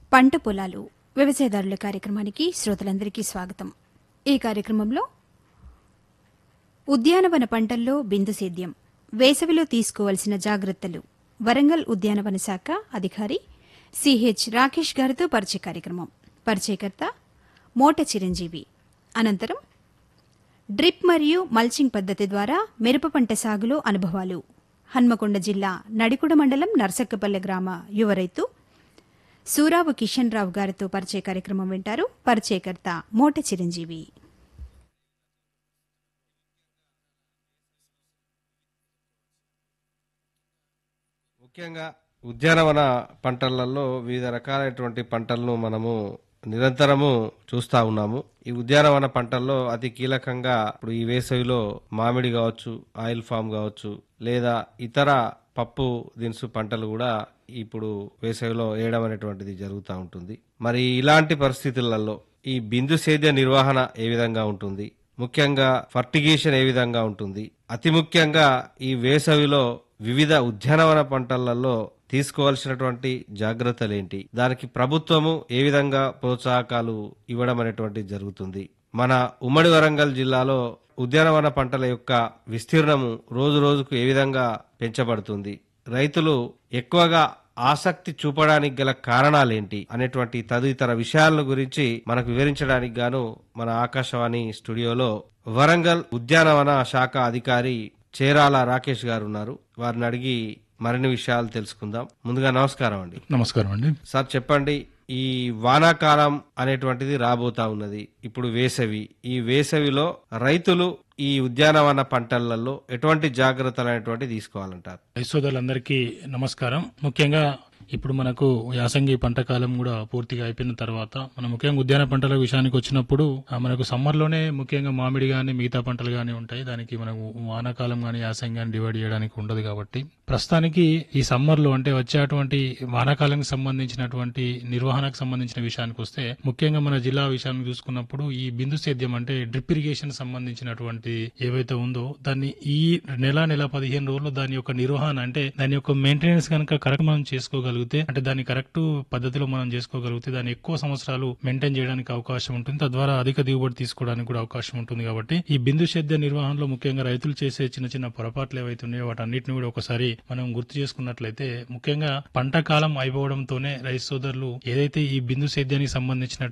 పంట పొలాలు వ్యవసాయదారుల కార్యక్రమానికి శ్రోతలందరికీ స్వాగతం ఈ కార్యక్రమంలో ఉద్యానవన పంటల్లో బిందు సేద్యం వేసవిలో తీసుకోవలసిన జాగ్రత్తలు వరంగల్ ఉద్యానవన శాఖ అధికారి సిహెచ్ రాకేష్ గారితో పరిచయ కార్యక్రమం పరిచయకర్త మోట చిరంజీవి అనంతరం డ్రిప్ మరియు మల్చింగ్ పద్ధతి ద్వారా మిరప పంట సాగులో అనుభవాలు హన్మకొండ జిల్లా నడికుడ మండలం నర్సక్కపల్లె గ్రామ యువ రైతు సూరావు కిషన్ రావు గారితో పరిచయ కార్యక్రమం వింటారు పరిచయకర్త మోట చిరంజీవి ముఖ్యంగా ఉద్యానవన పంటలలో వివిధ రకాలైనటువంటి పంటలను మనము నిరంతరము చూస్తా ఉన్నాము ఈ ఉద్యానవన పంటల్లో అతి కీలకంగా ఇప్పుడు ఈ వేసవిలో మామిడి కావచ్చు ఆయిల్ ఫామ్ కావచ్చు లేదా ఇతర పప్పు దినుసు పంటలు కూడా ఇప్పుడు వేసవిలో వేయడం అనేటువంటిది జరుగుతూ ఉంటుంది మరి ఇలాంటి పరిస్థితులలో ఈ బిందు సేద్య నిర్వహణ ఏ విధంగా ఉంటుంది ముఖ్యంగా ఫర్టిగేషన్ ఏ విధంగా ఉంటుంది అతి ముఖ్యంగా ఈ వేసవిలో వివిధ ఉద్యానవన పంటలలో తీసుకోవాల్సినటువంటి జాగ్రత్తలు ఏంటి దానికి ప్రభుత్వము ఏ విధంగా ప్రోత్సాహకాలు ఇవ్వడం అనేటువంటి జరుగుతుంది మన ఉమ్మడి వరంగల్ జిల్లాలో ఉద్యానవన పంటల యొక్క విస్తీర్ణము రోజు రోజుకు ఏ విధంగా పెంచబడుతుంది రైతులు ఎక్కువగా ఆసక్తి చూపడానికి గల కారణాలేంటి అనేటువంటి తదితర విషయాల గురించి మనకు వివరించడానికి గాను మన ఆకాశవాణి స్టూడియోలో వరంగల్ ఉద్యానవన శాఖ అధికారి చేరాల రాకేష్ గారు ఉన్నారు వారిని అడిగి మరిన్ని విషయాలు తెలుసుకుందాం ముందుగా నమస్కారం అండి నమస్కారం అండి సార్ చెప్పండి ఈ వానాకాలం అనేటువంటిది రాబోతా ఉన్నది ఇప్పుడు వేసవి ఈ వేసవిలో రైతులు ఈ ఉద్యానవన పంటలలో ఎటువంటి జాగ్రత్తలు అనేటువంటి తీసుకోవాలంటారు సోదరులందరికీ నమస్కారం ముఖ్యంగా ఇప్పుడు మనకు యాసంగి పంట కాలం కూడా పూర్తిగా అయిపోయిన తర్వాత మనం ముఖ్యంగా ఉద్యాన పంటల విషయానికి వచ్చినప్పుడు ఆ, మనకు సమ్మర్ లోనే ముఖ్యంగా మామిడి గాని మిగతా పంటలు గాని ఉంటాయి దానికి మనకు వానాకాలం గాని యాసంగి గాని డివైడ్ చేయడానికి ఉండదు కాబట్టి ప్రస్తుతానికి ఈ సమ్మర్ లో అంటే వచ్చేటువంటి వానాకాలానికి సంబంధించినటువంటి నిర్వహణకు సంబంధించిన విషయానికి వస్తే ముఖ్యంగా మన జిల్లా విషయాన్ని చూసుకున్నప్పుడు ఈ బిందు సేద్యం అంటే డ్రిప్ ఇరిగేషన్ సంబంధించినటువంటి ఏవైతే ఉందో దాన్ని ఈ నెల నెల పదిహేను రోజుల్లో దాని యొక్క నిర్వహణ అంటే దాని యొక్క మెయింటెనెన్స్ కనుక కరెక్ట్ మనం చేసుకోగలిగితే అంటే దాన్ని కరెక్ట్ పద్ధతిలో మనం చేసుకోగలిగితే దాన్ని ఎక్కువ సంవత్సరాలు మెయింటైన్ చేయడానికి అవకాశం ఉంటుంది తద్వారా అధిక దిగుబడి తీసుకోవడానికి కూడా అవకాశం ఉంటుంది కాబట్టి ఈ బిందు సేద్య నిర్వహణలో ముఖ్యంగా రైతులు చేసే చిన్న చిన్న పొరపాట్లు ఏవైతే ఉన్నాయో వాటన్నిటిని కూడా ఒకసారి మనం గుర్తు చేసుకున్నట్లయితే ముఖ్యంగా పంట కాలం అయిపోవడంతోనే రైతు సోదరులు ఏదైతే ఈ బిందు సేద్యానికి సంబంధించిన